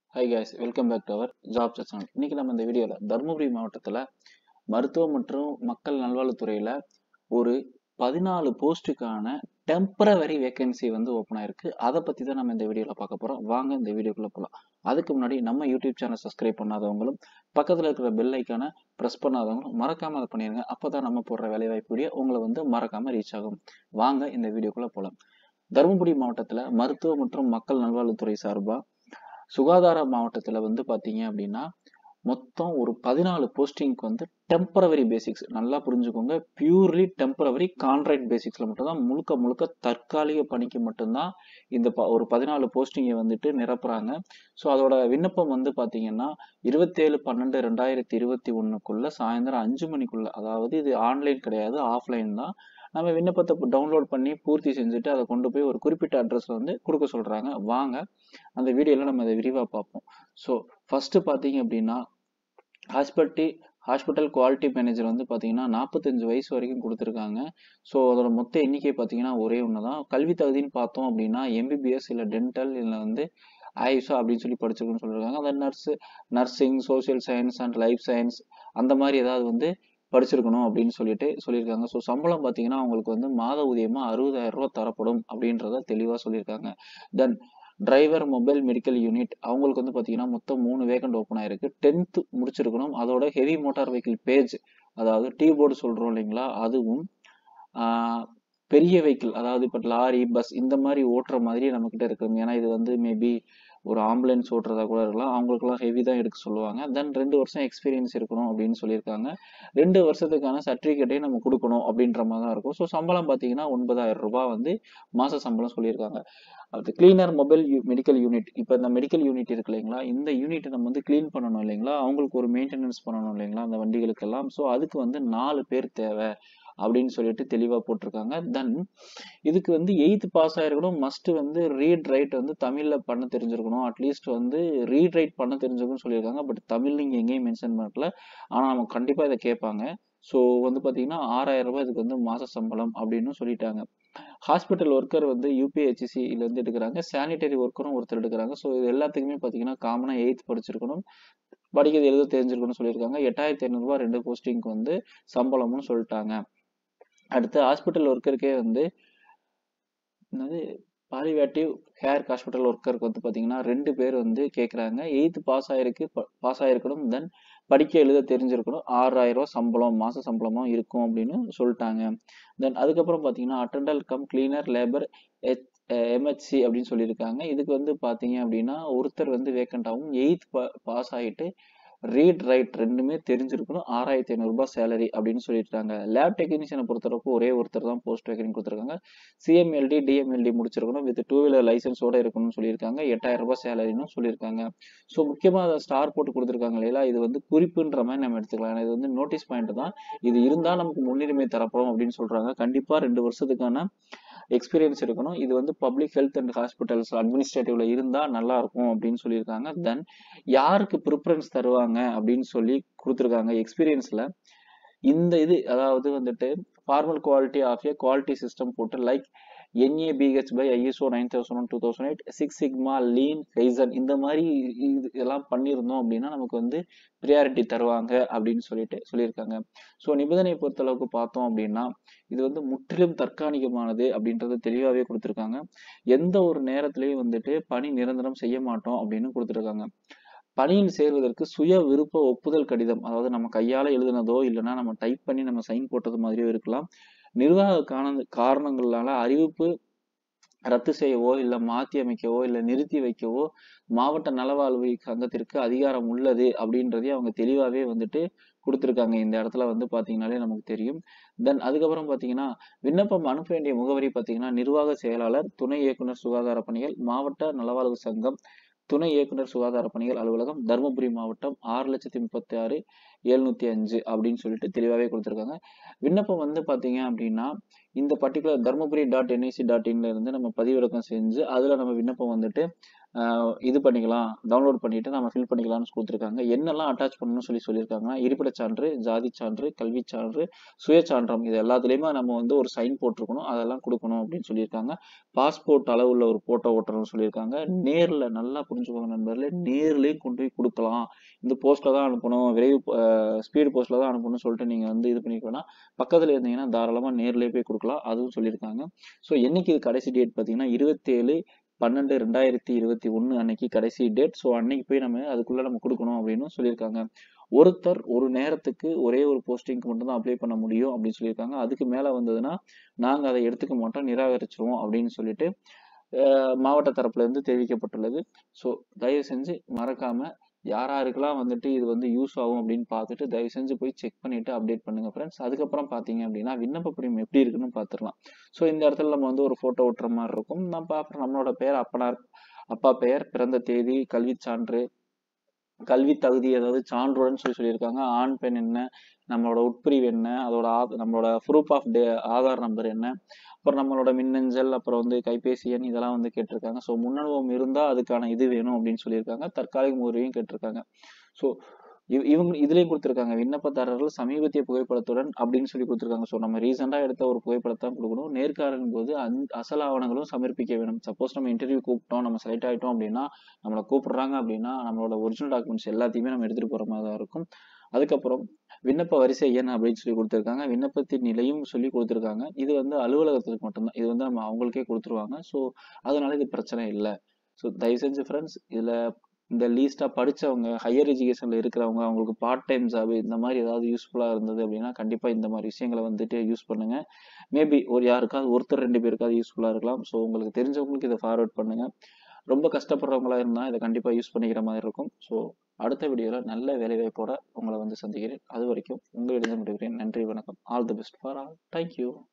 high guys welcome back to our job channel இன்னைக்கு நம்ம இந்த வீடியோவில் தருமபுரி மாவட்டத்தில் மருத்துவம் மற்றும் மக்கள் நல்வாழ்வுத்துறையில் ஒரு பதினாலு போஸ்ட்டுக்கான டெம்பரவரி வேகன்சி வந்து ஓப்பன் ஆயிருக்கு அதை பற்றி தான் நம்ம இந்த வீடியோவில் பார்க்க போகிறோம் வாங்க இந்த வீடியோக்குள்ளே போகலாம் அதுக்கு முன்னாடி நம்ம யூடியூப் சேனல் சப்ஸ்கிரைப் பண்ணாதவங்களும் பக்கத்தில் இருக்கிற பெல் ஐக்கானை ப்ரெஸ் பண்ணாதவங்களும் மறக்காமல் அதை பண்ணிடுங்க அப்போ தான் நம்ம போடுற வேலைவாய்ப்பு வீடியோ உங்களை வந்து மறக்காமல் ரீச் ஆகும் வாங்க இந்த வீடியோக்குள்ளே போகலாம் தருமபுரி மாவட்டத்தில் மருத்துவ மற்றும் மக்கள் நல்வாழ்வுத்துறை சார்பாக சுகாதார மாவட்டத்தில் வந்து பார்த்தீங்க அப்படின்னா மொத்தம் ஒரு பதினாலு போஸ்டிங்க்கு வந்து டெம்பரவரி பேசிக்ஸ் நல்லா புரிஞ்சுக்கோங்க பியூர்லி டெம்பரவரி கான்ட்ராக்ட் பேசிக்ஸில் மட்டும்தான் முழுக்க முழுக்க தற்காலிக பணிக்கு மட்டும்தான் இந்த ப ஒரு பதினாலு போஸ்டிங்கை வந்துட்டு நிரப்புறாங்க ஸோ அதோட விண்ணப்பம் வந்து பார்த்தீங்கன்னா இருபத்தேழு பன்னெண்டு ரெண்டாயிரத்தி இருபத்தி ஒன்றுக்குள்ள சாயந்தரம் அஞ்சு மணிக்குள்ள அதாவது இது ஆன்லைன் கிடையாது ஆஃப்லைன் தான் நம்ம விண்ணப்பத்தை டவுன்லோட் பண்ணி பூர்த்தி செஞ்சுட்டு அதை கொண்டு போய் ஒரு குறிப்பிட்ட அட்ரஸ்ல வந்து கொடுக்க சொல்றாங்க வாங்க அந்த வீடியோல நம்ம அதை விரிவாக பார்ப்போம் ஸோ ஃபர்ஸ்ட் பார்த்தீங்க அப்படின்னா ஹாஸ்பிட்டி ஹாஸ்பிட்டல் குவாலிட்டி மேனேஜர் வந்து பார்த்தீங்கன்னா நாற்பத்தஞ்சு வயசு வரைக்கும் கொடுத்துருக்காங்க ஸோ அதோட மொத்த எண்ணிக்கை பார்த்தீங்கன்னா ஒரே ஒன்று தான் கல்வி தகுதின்னு பார்த்தோம் அப்படின்னா எம்பிபிஎஸ் இல்லை டென்டல் இல்லை வந்து ஆயுஷா அப்படின்னு சொல்லி படிச்சிருக்குன்னு சொல்லியிருக்காங்க அந்த nurse nursing social science and life science அந்த மாதிரி ஏதாவது வந்து படிச்சிருக்கணும் அப்படின்னு சொல்லிட்டு சொல்லியிருக்காங்க ஸோ சம்பளம் பார்த்தீங்கன்னா அவங்களுக்கு வந்து மாத ஊதியமாக அறுபதாயிரம் ரூபா தரப்படும் அப்படின்றத தெளிவாக சொல்லியிருக்காங்க then driver mobile medical unit அவங்களுக்கு வந்து பார்த்தீங்கன்னா மொத்தம் மூணு வேகண்ட் ஓப்பன் ஆயிருக்கு டென்த்து முடிச்சிருக்கணும் அதோட ஹெவி மோட்டார் வெஹிக்கிள் பேஜ் அதாவது டீ போர்டு சொல்கிறோம் இல்லைங்களா அதுவும் பெரிய வெஹிக்கிள் அதாவது இப்போ லாரி பஸ் இந்த மாதிரி ஓட்டுற மாதிரி நம்மக்கிட்ட இருக்குங்க ஏன்னா இது வந்து மேபி ஒரு ஆம்புலன்ஸ் ஓட்டுறதா கூட இருக்கலாம் அவங்களுக்குலாம் ஹெவி தான் எடுக்க சொல்லுவாங்க தென் ரெண்டு வருஷம் எக்ஸ்பீரியன்ஸ் இருக்கணும் அப்படின்னு சொல்லியிருக்காங்க ரெண்டு வருஷத்துக்கான சர்டிஃபிகேட்டையும் நம்ம கொடுக்கணும் அப்படின்ற மாதிரி தான் இருக்கும் ஸோ சம்பளம் பார்த்தீங்கன்னா ஒன்பதாயிரம் ரூபாய் வந்து மாத சம்பளம் சொல்லியிருக்காங்க அது கிளீனர் மொபைல் யூ மெடிக்கல் யூனிட் இப்போ இந்த மெடிக்கல் யூனிட் இருக்கு இல்லைங்களா இந்த யூனிட்டை நம்ம வந்து க்ளீன் பண்ணணும் இல்லைங்களா அவங்களுக்கு ஒரு மெயின்டெனன்ஸ் பண்ணணும் இல்லைங்களா அந்த வண்டிகளுக்கெல்லாம் ஸோ அதுக்கு வந்து நாலு பேர் தேவை அப்படின்னு சொல்லிட்டு தெளிவாக போட்டிருக்காங்க தென் இதுக்கு வந்து எயித்து பாஸ் ஆயிருக்கணும் மஸ்ட் வந்து ரீட் ரைட் வந்து தமிழில் பண்ண தெரிஞ்சிருக்கணும் அட்லீஸ்ட் வந்து ரீட் ரைட் பண்ண தெரிஞ்சிருக்கும்னு சொல்லியிருக்காங்க பட் தமிழ் நீங்கள் எங்கேயும் மென்ஷன் பண்ணல ஆனால் நம்ம கண்டிப்பாக இதை கேட்பாங்க ஸோ வந்து பார்த்தீங்கன்னா ஆறாயிரம் ரூபாய் இதுக்கு வந்து மாத சம்பளம் அப்படின்னு சொல்லிட்டாங்க ஹாஸ்பிட்டல் ஒர்க்கர் வந்து யூபிஹெச்சிசியில் வந்து எடுக்கிறாங்க சானிடரி ஒர்க்கரும் ஒருத்தர் எடுக்கிறாங்க ஸோ இது எல்லாத்துக்குமே பார்த்தீங்கன்னா காமனாக எயித் படிச்சிருக்கணும் படிக்கிறது எழுத தெரிஞ்சிருக்கணும்னு சொல்லியிருக்காங்க எட்டாயிரத்தி ஐநூறுரூவா ரெண்டு போஸ்டிங்க்கு வந்து சம்பளம்னு சொல்லிட்டாங்க அடுத்து ஹாஸ்பிட்டல் ஒர்க்கருக்கே வந்து என்னது பாலிவேட்டிவ் ஹேர் ஹாஸ்பிட்டல் ஒர்க்கருக்கு வந்து பார்த்தீங்கன்னா ரெண்டு பேர் வந்து கேட்குறாங்க எயித்து பாஸ் ஆயிருக்கு பாஸ் ஆயிருக்கணும் தென் படிக்க எழுத தெரிஞ்சிருக்கணும் ஆறாயிரம் ரூபா சம்பளம் மாத சம்பளமாக இருக்கும் அப்படின்னு சொல்லிட்டாங்க தென் அதுக்கப்புறம் பார்த்தீங்கன்னா attender cum cleaner labour H MHC அப்படின்னு சொல்லியிருக்காங்க இதுக்கு வந்து பார்த்தீங்க அப்படின்னா ஒருத்தர் வந்து வேக்கண்டாகவும் எயித் பாஸ் ஆகிட்டு ரீட் ரைட் ரெண்டுமே தெரிஞ்சிருக்கணும் ஆறாயிரத்தி ஐநூறுரூபா சேலரி அப்படின்னு சொல்லியிருக்காங்க லேப் டெக்னீஷியனை பொறுத்தவரைக்கும் ஒரே ஒருத்தர் தான் போஸ்ட் வேக்கன் கொடுத்துருக்காங்க சிஎம்எல்டி டிஎம்எல்டி முடிச்சிருக்கணும் வித் டூ வீலர் லைசன்ஸோட இருக்கணும்னு சொல்லியிருக்காங்க எட்டாயிரம் ரூபாய் சேலரின்னு சொல்லியிருக்காங்க ஸோ முக்கியமாக அதை ஸ்டார் போட்டு கொடுத்துருக்காங்க இல்லையா இது வந்து குறிப்புன்ற மாதிரி நம்ம எடுத்துக்கலாம் இது வந்து நோட்டீஸ் பாயிண்ட் தான் இது இருந்தால் நமக்கு முன்னுரிமை தரப்படும் அப்படின்னு சொல்கிறாங்க கண்டிப்பாக ரெண்டு வருஷத்துக்கான எக்ஸ்பீரியன்ஸ் இருக்கணும் இது வந்து பப்ளிக் ஹெல்த் அண்ட் ஹாஸ்பிட்டல்ஸ் அட்மினிஸ்ட்ரேட்டிவ்ல இருந்தா நல்லா இருக்கும் அப்படின்னு சொல்லியிருக்காங்க தென் யாருக்கு ப்ரிஃபரன்ஸ் தருவாங்க அப்படின்னு சொல்லி கொடுத்துருக்காங்க எக்ஸ்பீரியன்ஸ்ல இந்த இது அதாவது வந்துட்டு formal quality of a quality system போட்டு like NABH by ISO nine thousand one two thousand eight six sigma lean kaizen இந்த மாதிரி இது இதெல்லாம் பண்ணியிருந்தோம் அப்படின்னா நமக்கு வந்து ப்ரியாரிட்டி தருவாங்க அப்படின்னு சொல்லிட்டு சொல்லியிருக்காங்க ஸோ நிபந்தனை பொறுத்தளவுக்கு பார்த்தோம் அப்படின்னா இது வந்து முற்றிலும் தற்காலிகமானது அப்படின்றத தெளிவாகவே கொடுத்துருக்காங்க எந்த ஒரு நேரத்திலையும் வந்துட்டு பணி நிரந்தரம் செய்ய மாட்டோம் அப்படின்னு கொடுத்துருக்காங்க பணியில் சேர்வதற்கு சுய விருப்ப ஒப்புதல் கடிதம் அதாவது நம்ம கையால எழுதுனதோ இல்லைன்னா நம்ம டைப் பண்ணி நம்ம சைன் போட்டது மாதிரியோ இருக்கலாம் நிர்வாக காரண காரணங்களால அறிவிப்பு ரத்து செய்யவோ இல்லை மாற்றி அமைக்கவோ இல்லை நிறுத்தி வைக்கவோ மாவட்ட நலவாழ்வு சங்கத்திற்கு அதிகாரம் உள்ளது அப்படின்றதையும் அவங்க தெளிவாகவே வந்துட்டு கொடுத்துருக்காங்க இந்த இடத்துல வந்து பார்த்தீங்கன்னாலே நமக்கு தெரியும் தென் அதுக்கப்புறம் பார்த்தீங்கன்னா விண்ணப்பம் அனுப்ப வேண்டிய முகவரி பார்த்தீங்கன்னா நிர்வாக செயலாளர் துணை இயக்குனர் சுகாதார பணிகள் மாவட்ட நலவாழ்வு சங்கம் துணை இயக்குனர் சுகாதார பணிகள் அலுவலகம் தருமபுரி மாவட்டம் ஆறு லட்சத்தி முப்பத்தி ஆறு எழுநூத்தி அஞ்சு அப்படின்னு சொல்லிட்டு தெளிவாகவே கொடுத்துருக்காங்க விண்ணப்பம் வந்து பார்த்தீங்க அப்படின்னா இந்த particular Dharmapuri dot NIC dot இன்ல இருந்து நம்ம பதிவிறக்கம் செஞ்சு அதில் நம்ம விண்ணப்பம் வந்துட்டு ஆஹ் இது பண்ணிக்கலாம் டவுன்லோட் பண்ணிட்டு நம்ம ஃபில் பண்ணிக்கலாம்னு கொடுத்துருக்காங்க என்னெல்லாம் அட்டாச் பண்ணணும்னு சொல்லி சொல்லியிருக்காங்கன்னா இருப்பிடச் சான்று ஜாதி சான்று கல்வி சான்று சுய சான்றம் இது எல்லாத்துலேயுமே நம்ம வந்து ஒரு சைன் போட்டிருக்கணும் அதெல்லாம் கொடுக்கணும் அப்படின்னு சொல்லியிருக்காங்க பாஸ்போர்ட் அளவுள்ள ஒரு போட்டோ ஓட்டணும்னு சொல்லியிருக்காங்க நேரில் நல்லா புரிஞ்சுக்கோங்க நண்பர்களே நேர்லேயும் கொண்டு போய் கொடுக்கலாம் இந்த போஸ்ட்டில் தான் அனுப்பணும் விரைவு ஸ்பீடு போஸ்ட்டில் தான் அனுப்பணும்னு சொல்லிட்டு நீங்கள் வந்து இது பண்ணிக்க வேணாம் பக்கத்தில் இருந்தீங்கன்னா தாராளமாக நேர்லேயே போய் கொடுக்கலாம் அதுவும் சொல்லியிருக்காங்க ஸோ என்னைக்கு இது கடைசி டேட் பார்த்தீங்கன்னா இருபத்தேழு பன்னெண்டு ரெண்டாயிரத்தி இருபத்தி ஒன்று அன்னைக்கு கடைசி டேட் ஸோ அன்னைக்கு போய் நம்ம அதுக்குள்ளே நம்ம கொடுக்கணும் அப்படின்னு சொல்லியிருக்காங்க ஒருத்தர் ஒரு நேரத்துக்கு ஒரே ஒரு போஸ்டிங்க்கு மட்டும் தான் அப்ளை பண்ண முடியும் அப்படின்னு சொல்லியிருக்காங்க அதுக்கு மேலே வந்ததுன்னா நாங்கள் அதை எடுத்துக்க மாட்டோம் நிராகரிச்சிருவோம் அப்படின்னு சொல்லிட்டு அஹ், மாவட்ட தரப்புல இருந்து தெரிவிக்கப்பட்டுள்ளது ஸோ தயவு செஞ்சு மறக்காம யார் யாருக்கெல்லாம் வந்துட்டு இது வந்து யூஸ் ஆகும் அப்படின்னு பார்த்துட்டு தயவு செஞ்சு போய் செக் பண்ணிட்டு அப்டேட் பண்ணுங்க ஃப்ரெண்ட்ஸ் அதுக்கப்புறம் பார்த்தீங்க அப்படின்னா விண்ணப்ப படிவம் எப்படி இருக்குன்னு பார்த்துடலாம் ஸோ இந்த இடத்துல நம்ம வந்து ஒரு ஃபோட்டோ ஓட்டுற மாதிரி இருக்கும் நம்ம அப்புறம் நம்மளோட பெயர் அப்பனார் அப்பா பெயர் பிறந்த தேதி கல்விச் சான்று கல்வி தகுதி அதாவது சான்றுடன் சொல்லி சொல்லியிருக்காங்க ஆண் பெண் என்ன நம்மளோட உட்பிரிவு என்ன அதோட ஆ- நம்மளோட proof of day Aadhaar number என்ன அப்புறம் நம்மளோட மின்னஞ்சல் அப்புறம் வந்து கைபேசி எண் இதெல்லாம் வந்து கேட்டிருக்காங்க ஸோ முன்னனுபவம் இருந்தால் அதுக்கான இது வேணும் அப்படின்னு சொல்லியிருக்காங்க தற்காலிக முறையும் கேட்டிருக்காங்க ஸோ இவங்க இதுலயும் கொடுத்துருக்காங்க விண்ணப்பதாரர்கள் சமீபத்திய புகைப்படத்துடன் அப்படின்னு சொல்லி கொடுத்துருக்காங்க ஸோ நம்ம ரீசெண்டாக எடுத்த ஒரு புகைப்படத்தை தான் கொடுக்கணும் நேர்காணலின் போது அந் அசல் ஆவணங்களும் சமர்ப்பிக்க வேணும் சப்போஸ் நம்ம இன்டர்வியூ கூப்பிட்டோம் நம்ம செலக்ட் ஆகிட்டோம் அப்படின்னா நம்மளை கூப்பிடுறாங்க அப்படின்னா நம்மளோட ஒரிஜினல் டாக்குமெண்ட்ஸ் எல்லாத்தையுமே நம்ம எடுத்துகிட்டு போகிற மாதிரி தான் இருக்கும் அதுக்கப்புறம் விண்ணப்ப வரிசை எண் அப்படின்னு சொல்லி கொடுத்துருக்காங்க விண்ணப்பத்தின் நிலையும் சொல்லி கொடுத்துருக்காங்க இது வந்து அலுவலகத்துக்கு மட்டும்தான் இது வந்து நம்ம அவங்களுக்கே கொடுத்துருவாங்க ஸோ அதனால இது பிரச்சனை இல்லை ஸோ தயவு செஞ்சு ஃப்ரெண்ட்ஸ் இதில் இந்த லீஸ்ட்டாக படித்தவங்க ஹையர் எஜுகேஷனில் இருக்கிறவங்க அவங்களுக்கு பார்ட் டைம் ஜாப் இந்த மாதிரி ஏதாவது யூஸ்ஃபுல்லாக இருந்தது அப்படின்னா கண்டிப்பாக இந்த மாதிரி விஷயங்களை வந்துட்டு யூஸ் பண்ணுங்கள் மேபி ஒரு யாருக்காவது ஒருத்தர் ரெண்டு பேருக்காவது யூஸ்ஃபுல்லாக இருக்கலாம் ஸோ உங்களுக்கு தெரிஞ்சவங்களுக்கு இதை ஃபார்வர்ட் பண்ணுங்கள் ரொம்ப கஷ்டப்படுறவங்களா இருந்தால் இதை கண்டிப்பாக யூஸ் பண்ணிக்கிற மாதிரி இருக்கும் ஸோ அடுத்த வீடியோவில் நல்ல வேலைவாய்ப்போட உங்களை வந்து சந்திக்கிறேன் அது வரைக்கும் உங்களிடம் விடுகிறேன் நன்றி வணக்கம் all the best for all thank you